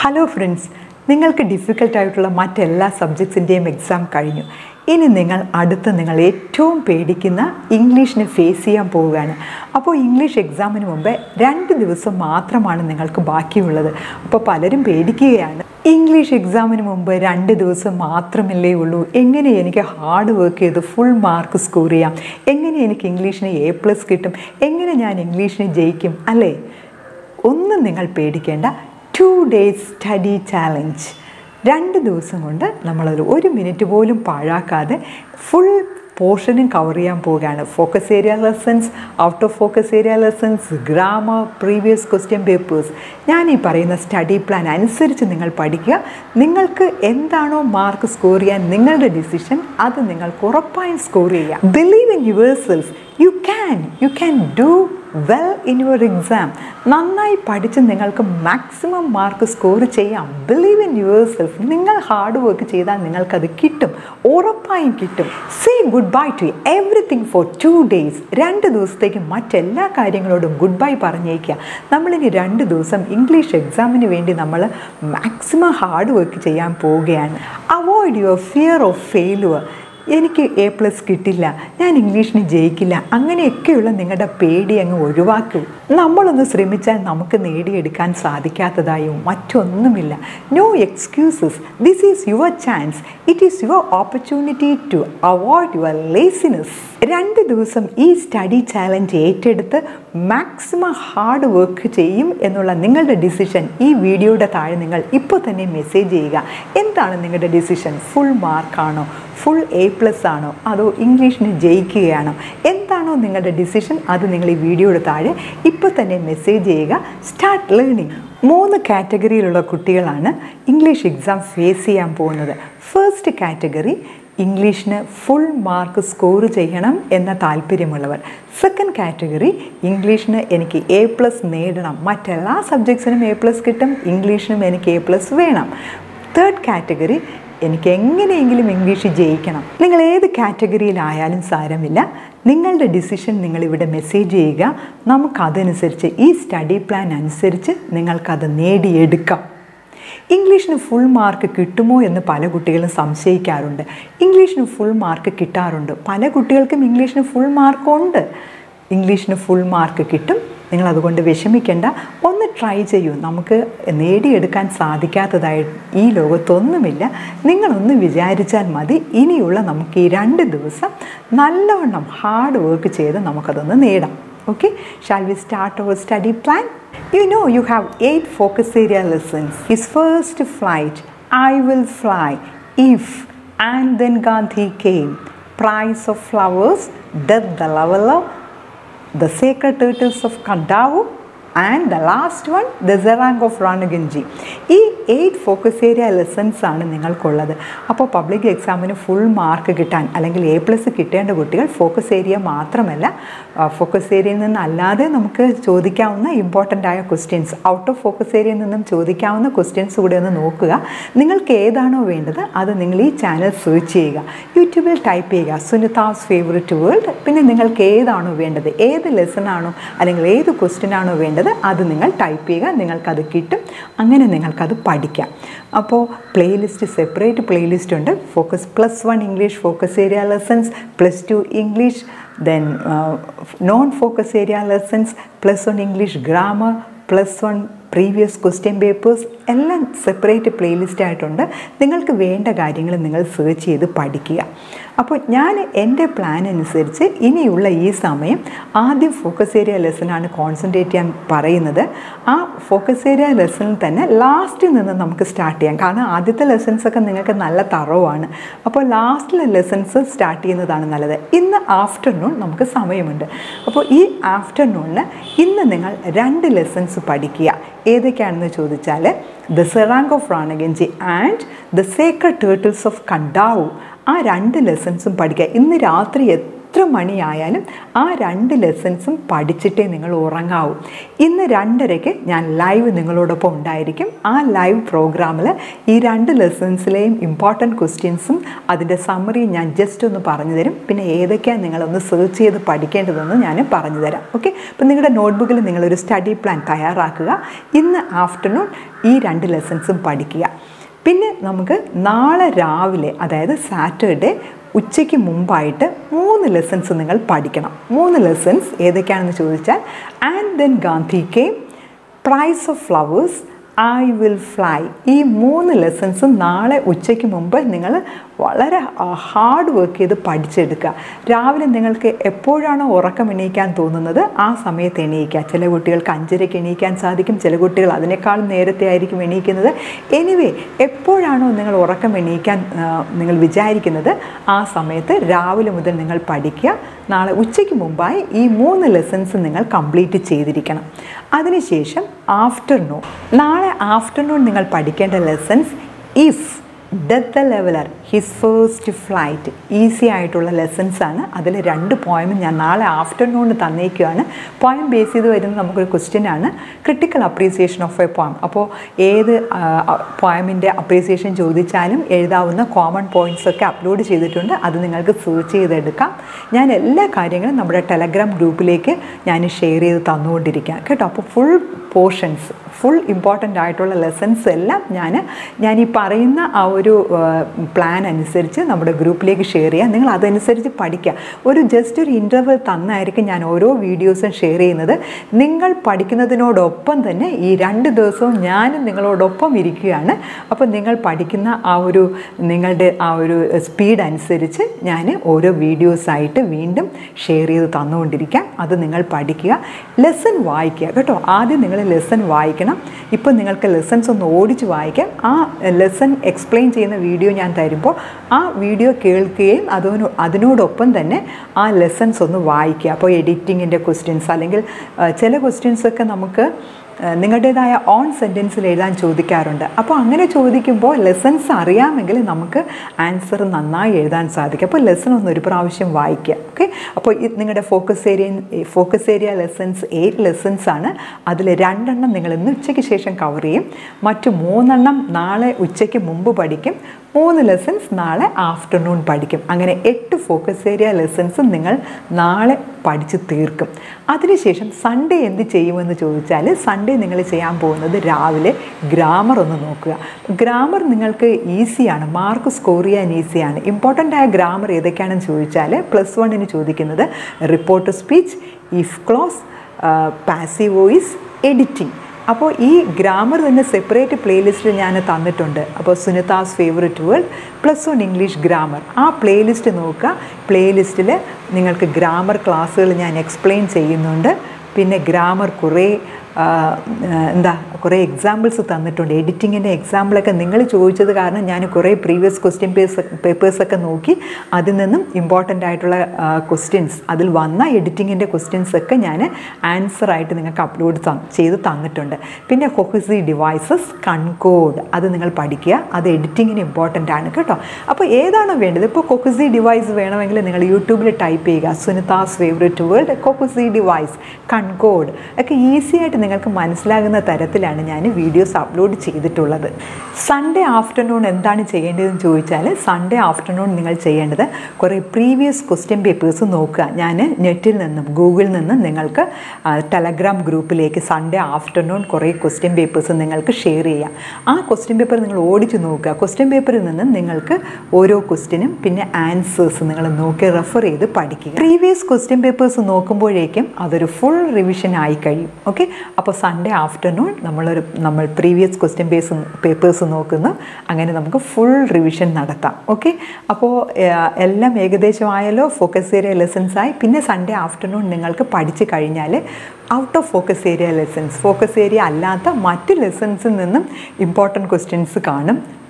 hello friends നിങ്ങൾക്ക് ഡിഫിക്കൽട്ടായിട്ടുള്ള മറ്റെല്ലാ സബ്ജക്ട്സിൻ്റെയും exam കഴിഞ്ഞു ഇനി നിങ്ങൾ അടുത്ത് നിങ്ങൾ ഏറ്റവും പേടിക്കുന്ന ഇംഗ്ലീഷിനെ ഫേസ് ചെയ്യാൻ പോവുകയാണ് അപ്പോൾ ഇംഗ്ലീഷ് എക്സാമിന് മുമ്പേ രണ്ട് ദിവസം മാത്രമാണ് നിങ്ങൾക്ക് ബാക്കിയുള്ളത് അപ്പോൾ പലരും പേടിക്കുകയാണ് ഇംഗ്ലീഷ് എക്സാമിന് മുമ്പ് രണ്ട് ദിവസം മാത്രമല്ലേ ഉള്ളൂ എങ്ങനെ എനിക്ക് ഹാർഡ് വർക്ക് ചെയ്ത് ഫുൾ മാർക്ക് സ്കോർ ചെയ്യാം എങ്ങനെ എനിക്ക് ഇംഗ്ലീഷിന് എ പ്ലസ് കിട്ടും എങ്ങനെ ഞാൻ ഇംഗ്ലീഷിന് ജയിക്കും അല്ലേ ഒന്നും നിങ്ങൾ പേടിക്കേണ്ട ടു ഡേയ്സ് സ്റ്റഡി ചാലഞ്ച് രണ്ട് ദിവസം കൊണ്ട് നമ്മളൊരു ഒരു മിനിറ്റ് പോലും പാഴാക്കാതെ ഫുൾ പോർഷനും കവർ ചെയ്യാൻ പോവുകയാണ് focus area lessons out of focus area lessons grammar previous question papers ഞാൻ ഈ പറയുന്ന സ്റ്റഡി പ്ലാൻ അനുസരിച്ച് നിങ്ങൾ പഠിക്കുക നിങ്ങൾക്ക് എന്താണോ മാർക്ക് സ്കോർ ചെയ്യാൻ നിങ്ങളുടെ ഡിസിഷൻ അത് നിങ്ങൾക്ക് ഉറപ്പായും സ്കോർ ചെയ്യുക believe in yourself you can you can do well in your exam നന്നായി പഠിച്ച് നിങ്ങൾക്ക് മാക്സിമം മാർക്ക് സ്കോർ ചെയ്യാം ബിലീവ് ഇൻ യുവർ സെൽഫ് നിങ്ങൾ ഹാർഡ് വർക്ക് ചെയ്താൽ നിങ്ങൾക്കത് കിട്ടും ഉറപ്പായും കിട്ടും say goodbye to everything for two days രണ്ട് ദിവസത്തേക്ക് മറ്റെല്ലാ കാര്യങ്ങളോടും ഗുഡ് ബൈ പറഞ്ഞേക്കുക നമ്മളിനി രണ്ട് ദിവസം ഇംഗ്ലീഷ് എക്സാമിന് വേണ്ടി നമ്മൾ മാക്സിമം ഹാർഡ് വർക്ക് ചെയ്യാൻ പോവുകയാണ് avoid your fear of failure എനിക്ക് എ പ്ലസ് കിട്ടില്ല ഞാൻ ഇംഗ്ലീഷിന് ജയിക്കില്ല അങ്ങനെയൊക്കെയുള്ള നിങ്ങളുടെ പേടി അങ്ങ് ഒഴിവാക്കൂ നമ്മളൊന്ന് ശ്രമിച്ചാൽ നമുക്ക് നേടിയെടുക്കാൻ സാധിക്കാത്തതായും മറ്റൊന്നുമില്ല no excuses this is your chance it is your opportunity to avoid your laziness രണ്ട് ദിവസം ഈ സ്റ്റഡി ചാലഞ്ച് ഏറ്റെടുത്ത് മാക്സിമം ഹാർഡ് വർക്ക് ചെയ്യും എന്നുള്ള നിങ്ങളുടെ ഡിസിഷൻ ഈ വീഡിയോയുടെ താഴെ നിങ്ങൾ ഇപ്പോൾ തന്നെ മെസ്സേജ് ചെയ്യുക എന്താണ് നിങ്ങളുടെ ഡിസിഷൻ ഫുൾ മാർക്കാണോ ഫുൾ എ പ്ലസ് ആണോ അതോ ഇംഗ്ലീഷിന് ജയിക്കുകയാണോ എന്താണോ നിങ്ങളുടെ ഡിസിഷൻ അത് നിങ്ങൾ ഈ വീഡിയോയുടെ താഴെ ഇപ്പോൾ തന്നെ മെസ്സേജ് ചെയ്യുക സ്റ്റാർട്ട് ലേണിംഗ് മൂന്ന് കാറ്റഗറിയിലുള്ള കുട്ടികളാണ് ഇംഗ്ലീഷ് എക്സാം ഫേസ് ചെയ്യാൻ പോകുന്നത് ഫസ്റ്റ് കാറ്റഗറി ഇംഗ്ലീഷിന് ഫുൾ മാർക്ക് സ്കോർ ചെയ്യണം എന്ന താല്പര്യമുള്ളവർ സെക്കൻഡ് കാറ്റഗറി ഇംഗ്ലീഷിന് എനിക്ക് എ പ്ലസ് നേടണം മറ്റെല്ലാ സബ്ജക്ട്സിനും എ പ്ലസ് കിട്ടും ഇംഗ്ലീഷിനും എനിക്ക് എ പ്ലസ് വേണം തേർഡ് കാറ്റഗറി എനിക്ക് എങ്ങനെയെങ്കിലും ഇംഗ്ലീഷ് ജയിക്കണം നിങ്ങൾ ഏത് കാറ്റഗറിയിലായാലും സാരമില്ല നിങ്ങളുടെ ഡിസിഷൻ നിങ്ങളിവിടെ മെസ്സേജ് ചെയ്യുക നമുക്കതനുസരിച്ച് ഈ സ്റ്റഡി പ്ലാൻ അനുസരിച്ച് നിങ്ങൾക്കത് നേടിയെടുക്കാം ഇംഗ്ലീഷിന് ഫുൾ മാർക്ക് കിട്ടുമോ എന്ന് പല കുട്ടികളും സംശയിക്കാറുണ്ട് ഇംഗ്ലീഷിന് ഫുൾ മാർക്ക് കിട്ടാറുണ്ട് പല കുട്ടികൾക്കും ഇംഗ്ലീഷിന് ഫുൾ മാർക്കുണ്ട് ഇംഗ്ലീഷിന് ഫുൾ മാർക്ക് കിട്ടും നിങ്ങൾ അതുകൊണ്ട് വിഷമിക്കേണ്ട ഒന്ന് ട്രൈ ചെയ്യൂ നമുക്ക് നേടിയെടുക്കാൻ സാധിക്കാത്തതായി ഈ ലോകത്തൊന്നുമില്ല നിങ്ങളൊന്ന് വിചാരിച്ചാൽ മതി ഇനിയുള്ള നമുക്ക് ഈ രണ്ട് ദിവസം നല്ലവണ്ണം ഹാർഡ് വർക്ക് ചെയ്ത് നമുക്കതൊന്ന് നേടാം okay shall we start our study plan you know you have eight focus area lessons his first flight i will fly if and then gandhi came price of flowers death the leveler the sacred turtles of kandavu and the last one the Serang of Rangunni ഈ eight focus area lessons ആണ് നിങ്ങൾക്കുള്ളത് അപ്പോൾ public എക്സാമിന് full mark കിട്ടാൻ അല്ലെങ്കിൽ A plus കിട്ടേണ്ട കുട്ടികൾ focus area മാത്രമല്ല ഫോക്കസ് ഏരിയയിൽ നിന്ന് അല്ലാതെ നമുക്ക് ചോദിക്കാവുന്ന ഇമ്പോർട്ടൻ്റ് ആയ ക്വസ്റ്റ്യൻസ് ഔട്ട് ഓഫ് ഫോക്കസ് ഏരിയയിൽ നിന്നും ചോദിക്കാവുന്ന ക്വസ്റ്റ്യൻസ് കൂടെ ഒന്ന് നോക്കുക നിങ്ങൾക്ക് ഏതാണോ വേണ്ടത് അത് നിങ്ങൾ ഈ ചാനൽ സെർച്ച് ചെയ്യുക യൂട്യൂബിൽ ടൈപ്പ് ചെയ്യുക സുനിതാസ് ഫേവററ്റ് വേൾഡ് പിന്നെ നിങ്ങൾക്ക് ഏതാണോ വേണ്ടത് ഏത് ലെസൺ ആണോ അല്ലെങ്കിൽ ഏത് ക്വസ്റ്റ്യൻ ആണോ വേണ്ടത് അത് നിങ്ങൾ ടൈപ്പ് ചെയ്യുക നിങ്ങൾക്കത് കിട്ടും അങ്ങനെ നിങ്ങൾക്കത് പഠിക്കാം അപ്പോൾ പ്ലേലിസ്റ്റ് സെപ്പറേറ്റ് പ്ലേലിസ്റ്റ് ഉണ്ട് focus plus one English focus area lessons plus two English then non focus area lessons plus one English grammar plus one previous question papers എല്ലാം സെപ്പറേറ്റ് പ്ലേലിസ്റ്റ് ആയിട്ടുണ്ട് നിങ്ങൾക്ക് വേണ്ട കാര്യങ്ങൾ നിങ്ങൾ സെർച്ച് ചെയ്ത് പഠിക്കുക അപ്പോൾ ഞാൻ എൻ്റെ പ്ലാൻ അനുസരിച്ച് ഇനിയുള്ള ഈ സമയം ആദ്യം ഫോക്കസ് ഏരിയ ലെസനാണ് കോൺസെൻട്രേറ്റ് ചെയ്യാൻ പറയുന്നത് ആ ഫോക്കസ് ഏരിയ ലെസണിൽ തന്നെ ലാസ്റ്റിൽ നിന്ന് നമുക്ക് സ്റ്റാർട്ട് ചെയ്യാം കാരണം ആദ്യത്തെ ലെസൺസൊക്കെ നിങ്ങൾക്ക് നല്ല തറവാണ് അപ്പോൾ ലാസ്റ്റിലെ ലെസൺസ് സ്റ്റാർട്ട് ചെയ്യുന്നതാണ് നല്ലത് ഇന്ന് ആഫ്റ്റർനൂൺ നമുക്ക് സമയമുണ്ട് അപ്പോൾ ഈ ആഫ്റ്റർനൂണിന് ഇന്ന് നിങ്ങൾ രണ്ട് ലെസൺസ് പഠിക്കുക ഏതൊക്കെയാണെന്ന് ചോദിച്ചാൽ the Serang of Rangunni and the sacred turtles of Kandavu ആ രണ്ട് ലെസൺസും പഠിക്കുക ഇന്ന് രാത്രി എത്ര മണിയായാലും ആ രണ്ട് ലെസൺസും പഠിച്ചിട്ടേ നിങ്ങൾ ഉറങ്ങാവൂ ഇന്ന് രണ്ടരയ്ക്ക് ഞാൻ ലൈവ് നിങ്ങളോടൊപ്പം ഉണ്ടായിരിക്കും ആ ലൈവ് പ്രോഗ്രാമിൽ ഈ രണ്ട് ലെസൺസിലെയും ഇമ്പോർട്ടൻറ്റ് ക്വസ്റ്റ്യൻസും അതിൻ്റെ സമ്മറിയും ഞാൻ ജസ്റ്റ് ഒന്ന് പറഞ്ഞു തരും പിന്നെ ഏതൊക്കെയാണ് നിങ്ങളൊന്ന് സെർച്ച് ചെയ്ത് പഠിക്കേണ്ടതെന്ന് ഞാൻ പറഞ്ഞു തരാം ഓക്കെ അപ്പം നിങ്ങളുടെ നോട്ട്ബുക്കിൽ നിങ്ങളൊരു സ്റ്റഡി പ്ലാൻ തയ്യാറാക്കുക ഇന്ന് ആഫ്റ്റർനൂൺ ഈ രണ്ട് ലെസൺസും പഠിക്കുക പിന്നെ നമുക്ക് നാളെ രാവിലെ അതായത് സാറ്റർഡേ ഉച്ചയ്ക്ക് മുമ്പായിട്ട് മൂന്ന് ലെസൺസ് നിങ്ങൾ പഠിക്കണം മൂന്ന് ലെസൺസ് ഏതൊക്കെയാണെന്ന് ചോദിച്ചാൽ and then Gandhi came price of flowers I will fly ഈ മൂന്ന് ലെസൺസും നാളെ ഉച്ചയ്ക്ക് മുമ്പ് നിങ്ങൾ വളരെ ഹാർഡ് വർക്ക് ചെയ്ത് പഠിച്ചെടുക്കുക രാവിലെ നിങ്ങൾക്ക് എപ്പോഴാണോ ഉറക്കം എണീക്കാൻ തോന്നുന്നത് ആ സമയത്ത് എണീക്കുക ചില കുട്ടികൾക്ക് അഞ്ചരയ്ക്ക് എണീക്കാൻ സാധിക്കും ചില കുട്ടികൾ അതിനേക്കാളും നേരത്തെ ആയിരിക്കും എണീക്കുന്നത് എനിവേ എപ്പോഴാണോ നിങ്ങൾ ഉറക്കം എണീക്കാൻ ആ, നിങ്ങൾ വിചാരിക്കുന്നത് ആ സമയത്ത് രാവിലെ മുതൽ നിങ്ങൾ പഠിക്കുക നാളെ ഉച്ചയ്ക്ക് മുമ്പായി ഈ മൂന്ന് ലെസൺസ് നിങ്ങൾ കംപ്ലീറ്റ് ചെയ്തിരിക്കണം അതിനുശേഷം ആഫ്റ്റർനൂൺ നാളെ ആഫ്റ്റർനൂൺ നിങ്ങൾ പഠിക്കേണ്ട lessons if death leveller his first flight easy ആയിട്ടുള്ള ലെസൺസ് ആണ് അതിൽ രണ്ട് പോയിമും ഞാൻ നാളെ ആഫ്റ്റർനൂൺ തന്നേക്കുകയാണ് പോയം ബേസ് ചെയ്ത് വരുന്ന നമുക്കൊരു ക്വസ്റ്റ്യൻ ആണ് critical appreciation of a poem അപ്പോൾ ഏത് പോയമിൻ്റെ അപ്രീസിയേഷൻ ചോദിച്ചാലും എഴുതാവുന്ന കോമൺ പോയിൻറ്റ്സ് ഒക്കെ അപ്ലോഡ് ചെയ്തിട്ടുണ്ട് അത് നിങ്ങൾക്ക് സെർച്ച് ചെയ്തെടുക്കാം ഞാൻ എല്ലാ കാര്യങ്ങളും നമ്മുടെ ടെലഗ്രാം ഗ്രൂപ്പിലേക്ക് ഞാൻ ഷെയർ ചെയ്ത് തന്നുകൊണ്ടിരിക്കാം കേട്ടോ അപ്പോൾ ഫുൾ പോർഷൻസ് ഫുൾ ഇമ്പോർട്ടൻ്റ് ആയിട്ടുള്ള ലെസൺസ് എല്ലാം ഞാൻ ഞാൻ ഈ പറയുന്ന ആ ഒരു പ്ലാൻ അനുസരിച്ച് നമ്മുടെ ഗ്രൂപ്പിലേക്ക് ഷെയർ ചെയ്യുക നിങ്ങൾ അതനുസരിച്ച് പഠിക്കുക ഒരു ജസ്റ്റ് ഒരു ഇൻ്റർവൽ തന്നായിരിക്കും ഞാൻ ഓരോ വീഡിയോസും ഷെയർ ചെയ്യുന്നത് നിങ്ങൾ പഠിക്കുന്നതിനോടൊപ്പം തന്നെ ഈ രണ്ട് ദിവസവും ഞാനും നിങ്ങളോടൊപ്പം ഇരിക്കുകയാണ് അപ്പോൾ നിങ്ങൾ പഠിക്കുന്ന ആ ഒരു നിങ്ങളുടെ ആ ഒരു സ്പീഡ് അനുസരിച്ച് ഞാൻ ഓരോ വീഡിയോസായിട്ട് വീണ്ടും ഷെയർ ചെയ്ത് തന്നുകൊണ്ടിരിക്കാം അത് നിങ്ങൾ പഠിക്കുക ലെസൺ വായിക്കുക കേട്ടോ ആദ്യം നിങ്ങൾ ലെസൺ വായിക്കണം ഇപ്പോൾ നിങ്ങൾക്ക് ലെസൺസ് ഒന്ന് ഓടിച്ച് വായിക്കാം ആ ലെസൺ എക്സ്പ്ലെയിൻ ചെയ്യുന്ന വീഡിയോ ഞാൻ തരുമ്പോൾ ആ വീഡിയോ കേൾക്കുകയും അതിനോ അതിനോടൊപ്പം തന്നെ ആ ലെസൺസ് ഒന്ന് വായിക്കുക അപ്പോൾ എഡിറ്റിങ്ങിൻ്റെ ക്വസ്റ്റ്യൻസ് അല്ലെങ്കിൽ ആ, ചില ക്വസ്റ്റ്യൻസൊക്കെ നമുക്ക് ആ, നിങ്ങളുടേതായ ഓൺ സെൻറ്റൻസിൽ എഴുതാൻ ചോദിക്കാറുണ്ട് അപ്പോൾ അങ്ങനെ ചോദിക്കുമ്പോൾ ലെസൺസ് അറിയാമെങ്കിൽ നമുക്ക് ആൻസർ നന്നായി എഴുതാൻ സാധിക്കും അപ്പോൾ ലെസൺ ഒന്ന് ഒരു പ്രാവശ്യം വായിക്കുക ഓക്കെ അപ്പോൾ ഇത് നിങ്ങളുടെ focus area focus area lessons eight lessons ആണ് അതിൽ രണ്ടെണ്ണം നിങ്ങൾ ഇന്ന് ഉച്ചയ്ക്ക് ശേഷം കവർ ചെയ്യും മറ്റു മൂന്നെണ്ണം നാളെ ഉച്ചയ്ക്ക് മുമ്പ് പഠിക്കും മൂന്ന് ലെസൺസ് നാളെ ആഫ്റ്റർനൂൺ പഠിക്കും അങ്ങനെ എട്ട് ഫോക്കസ് ഏരിയ ലെസൺസ് നിങ്ങൾ നാളെ പഠിച്ച് തീർക്കും അതിനുശേഷം സൺഡേ എന്ത് ചെയ്യുമെന്ന് ചോദിച്ചാൽ സൺഡേ നിങ്ങൾ ചെയ്യാൻ പോകുന്നത് രാവിലെ ഗ്രാമർ ഒന്ന് നോക്കുക ഗ്രാമർ നിങ്ങൾക്ക് ഈസിയാണ് മാർക്ക് സ്കോർ ചെയ്യാൻ ഈസിയാണ് ഇമ്പോർട്ടൻ്റ് ആയ ഗ്രാമർ ഏതൊക്കെയാണെന്ന് ചോദിച്ചാൽ പ്ലസ് വണ്ണിന് ചോദിക്കുന്നത് report speech if clause passive voice editing അപ്പോൾ ഈ ഗ്രാമർ തന്നെ സെപ്പറേറ്റ് പ്ലേലിസ്റ്റ് ഞാൻ തന്നിട്ടുണ്ട് അപ്പോൾ Sunitha's favourite world plus one English grammar ആ പ്ലേലിസ്റ്റ് നോക്കുക പ്ലേലിസ്റ്റിൽ നിങ്ങൾക്ക് ഗ്രാമർ ക്ലാസ്സുകൾ ഞാൻ എക്സ്പ്ലെയിൻ ചെയ്യുന്നുണ്ട് പിന്നെ ഗ്രാമർ കുറേ ആ, എന്താ കുറേ എക്സാമ്പിൾസ് തന്നിട്ടുണ്ട് എഡിറ്റിങ്ങിൻ്റെ എക്സാമ്പിളൊക്കെ നിങ്ങൾ ചോദിച്ചത് കാരണം ഞാൻ കുറേ പ്രീവിയസ് ക്വസ്റ്റ്യൻ പേസ് പേപ്പേഴ്സൊക്കെ നോക്കി അതിൽ നിന്നും ഇമ്പോർട്ടൻ്റ് ആയിട്ടുള്ള ക്വസ്റ്റ്യൻസ് അതിൽ വന്ന എഡിറ്റിങ്ങിൻ്റെ ക്വസ്റ്റ്യൻസ് ഒക്കെ ഞാൻ ആൻസറായിട്ട് നിങ്ങൾക്ക് അപ്ലോഡ് ചെയ്ത് തന്നിട്ടുണ്ട് പിന്നെ കൊഹിസി ഡിവൈസസ് കൺകോഡ് അത് നിങ്ങൾ പഠിക്കുക അത് എഡിറ്റിങ്ങിന് ഇമ്പോർട്ടൻ്റ് ആണ് കേട്ടോ അപ്പോൾ ഏതാണോ വേണ്ടത് ഇപ്പോൾ കൊക്കുസി ഡിവൈസ് വേണമെങ്കിൽ നിങ്ങൾ യൂട്യൂബിൽ ടൈപ്പ് ചെയ്യുക സുനിതാസ് ഫേവറേറ്റ് വേൾഡ് കൊക്കുസി ഡിവൈസ് കൺകോഡ് ഒക്കെ ഈസി ആയിട്ട് നിങ്ങൾക്ക് മനസ്സിലാകുന്ന തരത്തിലാണ് ഞാൻ വീഡിയോസ് അപ്ലോഡ് ചെയ്തിട്ടുള്ളത് സൺഡേ ആഫ്റ്റർനൂൺ എന്താണ് ചെയ്യേണ്ടതെന്ന് ചോദിച്ചാൽ സൺഡേ ആഫ്റ്റർനൂൺ നിങ്ങൾ ചെയ്യേണ്ടത് കുറേ പ്രീവിയസ് ക്വസ്റ്റ്യൻ പേപ്പേഴ്സ് നോക്കുക ഞാൻ നെറ്റിൽ നിന്നും ഗൂഗിളിൽ നിന്നും നിങ്ങൾക്ക് ടെലഗ്രാം ഗ്രൂപ്പിലേക്ക് സൺഡേ ആഫ്റ്റർനൂൺ കുറേ ക്വസ്റ്റ്യൻ പേപ്പേഴ്സ് നിങ്ങൾക്ക് ഷെയർ ചെയ്യാം ആ ക്വസ്റ്റ്യൻ പേപ്പർ നിങ്ങൾ ഓടിച്ച് നോക്കുക ക്വസ്റ്റ്യൻ പേപ്പറിൽ നിന്നും നിങ്ങൾക്ക് ഓരോ ക്വസ്റ്റ്യനും പിന്നെ ആൻസേഴ്സ് നിങ്ങൾ നോക്കി റെഫർ ചെയ്ത് പഠിക്കുക പ്രീവിയസ് ക്വസ്റ്റ്യൻ പേപ്പേഴ്സ് നോക്കുമ്പോഴേക്കും അതൊരു ഫുൾ റിവിഷൻ ആയി കഴിയും ഓക്കെ അപ്പോൾ സൺഡേ ആഫ്റ്റർനൂൺ നമ്മളൊരു നമ്മൾ പ്രീവിയസ് ക്വസ്റ്റ്യൻ പേസ് പേപ്പേഴ്സ് നോക്കുന്നു അങ്ങനെ നമുക്ക് ഫുൾ റിവിഷൻ നടത്താം ഓക്കെ അപ്പോൾ ഏഹ്, എല്ലാം ഏകദേശമായാലോ ഫോക്കസ് ഏരിയ ലെസൺസ് ആയി പിന്നെ സൺഡേ ആഫ്റ്റർനൂൺ നിങ്ങൾക്ക് പഠിച്ചു കഴിഞ്ഞാൽ out of focus area lessons focus area അല്ലാത്ത മറ്റ് ലെസൺസിൽ നിന്നും ഇമ്പോർട്ടൻറ്റ് ക്വസ്റ്റ്യൻസ് കാണും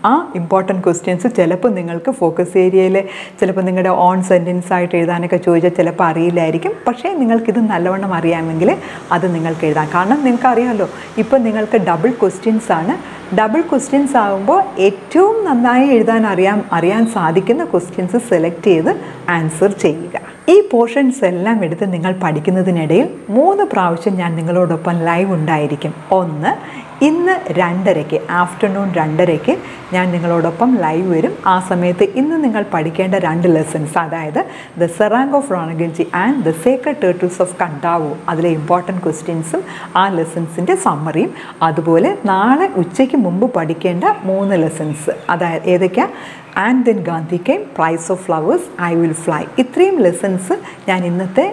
ആ ഇമ്പോർട്ടൻറ്റ് ക്വസ്റ്റ്യൻസ് ചിലപ്പോൾ നിങ്ങൾക്ക് ഫോക്കസ് ഏരിയയിൽ ചിലപ്പോൾ നിങ്ങളുടെ ഓൺ സെൻറ്റൻസ് ആയിട്ട് എഴുതാനൊക്കെ ചോദിച്ചാൽ ചിലപ്പോൾ അറിയില്ലായിരിക്കും പക്ഷേ നിങ്ങൾക്കിത് നല്ലവണ്ണം അറിയാമെങ്കിൽ അത് നിങ്ങൾക്ക് എഴുതാം കാരണം നിങ്ങൾക്ക് അറിയാമല്ലോ ഇപ്പോൾ നിങ്ങൾക്ക് ഡബിൾ ക്വസ്റ്റ്യൻസ് ആണ് ഡബിൾ ക്വസ്റ്റ്യൻസ് ആകുമ്പോൾ ഏറ്റവും നന്നായി എഴുതാൻ അറിയാൻ അറിയാൻ സാധിക്കുന്ന ക്വസ്റ്റ്യൻസ് സെലക്ട് ചെയ്ത് ആൻസർ ചെയ്യുക ഈ പോർഷൻസ് എല്ലാം എടുത്ത് നിങ്ങൾ പഠിക്കുന്നതിനിടയിൽ മൂന്ന് പ്രാവശ്യം ഞാൻ നിങ്ങളോടൊപ്പം ലൈവ് ഉണ്ടായിരിക്കും ഒന്ന് ഇന്ന് രണ്ടരയ്ക്ക് ആഫ്റ്റർനൂൺ രണ്ടരയ്ക്ക് ഞാൻ നിങ്ങളോടൊപ്പം ലൈവ് വരും ആ സമയത്ത് ഇന്ന് നിങ്ങൾ പഠിക്കേണ്ട രണ്ട് ലെസൺസ് അതായത് the Serang of Rangunni and the sacred turtles of Kandavu അതിലെ ഇമ്പോർട്ടൻറ്റ് ക്വസ്റ്റ്യൻസും ആ ലെസൺസിൻ്റെ സമ്മറിയും അതുപോലെ നാളെ ഉച്ചയ്ക്ക് മുമ്പ് പഠിക്കേണ്ട മൂന്ന് ലെസൺസ് അതായത് ഏതൊക്കെയാണ് and then Gandhi came price of flowers I will fly ഇത്രയും ലെസൺസ് ഞാൻ ഇന്നത്തെ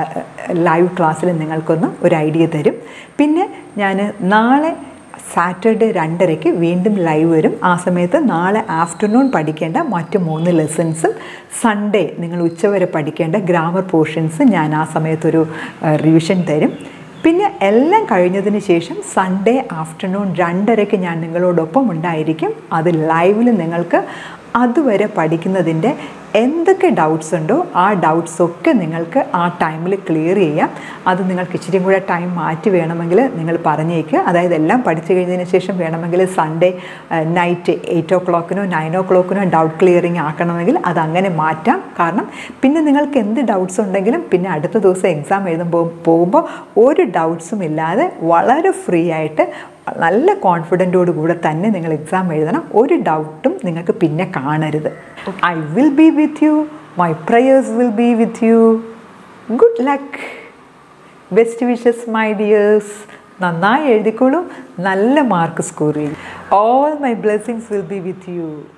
ലൈവ് ക്ലാസ്സിൽ നിങ്ങൾക്കൊന്ന് ഒരു ഐഡിയ തരും പിന്നെ ഞാൻ നാളെ സാറ്റർഡേ രണ്ടരയ്ക്ക് വീണ്ടും ലൈവ് വരും ആ സമയത്ത് നാളെ ആഫ്റ്റർനൂൺ പഠിക്കേണ്ട മറ്റ് മൂന്ന് ലെസൺസും സൺഡേ നിങ്ങൾ ഉച്ചവരെ പഠിക്കേണ്ട ഗ്രാമർ പോർഷൻസ് ഞാൻ ആ സമയത്തൊരു റിവിഷൻ തരും പിന്നെ എല്ലാം കഴിഞ്ഞതിന് ശേഷം സൺഡേ ആഫ്റ്റർനൂൺ രണ്ടരയ്ക്ക് ഞാൻ നിങ്ങളോടൊപ്പം ഉണ്ടായിരിക്കും അത് ലൈവിൽ നിങ്ങൾക്ക് അതുവരെ പഠിക്കുന്നതിൻ്റെ എന്തൊക്കെ ഡൗട്ട്സ് ഉണ്ടോ ആ ഡൗട്ട്സ് ഒക്കെ നിങ്ങൾക്ക് ആ ടൈമിൽ ക്ലിയർ ചെയ്യാം അത് നിങ്ങൾക്ക് ഇച്ചിരി കൂടെ ടൈം മാറ്റി വേണമെങ്കിൽ നിങ്ങൾ പറഞ്ഞേക്കുക അതായത് എല്ലാം പഠിച്ചു കഴിഞ്ഞതിന് ശേഷം വേണമെങ്കിൽ സൺഡേ നൈറ്റ് എയ്റ്റ് ഓ ക്ലോക്കിനോ നയൻ ഓ ക്ലോക്കിനോ ഡൗട്ട് ക്ലിയറിങ് ആക്കണമെങ്കിൽ അത് അങ്ങനെ മാറ്റാം കാരണം പിന്നെ നിങ്ങൾക്ക് എന്ത് ഡൗട്ട്സ് ഉണ്ടെങ്കിലും പിന്നെ അടുത്ത ദിവസം എക്സാം എഴുതുമ്പോൾ പോകുമ്പോൾ ഒരു ഡൗട്ട്സും ഇല്ലാതെ വളരെ ഫ്രീ ആയിട്ട് നല്ല കോൺഫിഡൻറ്റോട് കൂടെ തന്നെ നിങ്ങൾ എക്സാം എഴുതണം ഒരു ഡൗട്ടും നിങ്ങൾക്ക് പിന്നെ കാണരുത് I will be with you my prayers will be with you good luck best wishes my dears നന്നായി എഴുതിക്കോളൂ നല്ല മാർക്ക് സ്കോർ ചെയ്യും all my blessings will be with U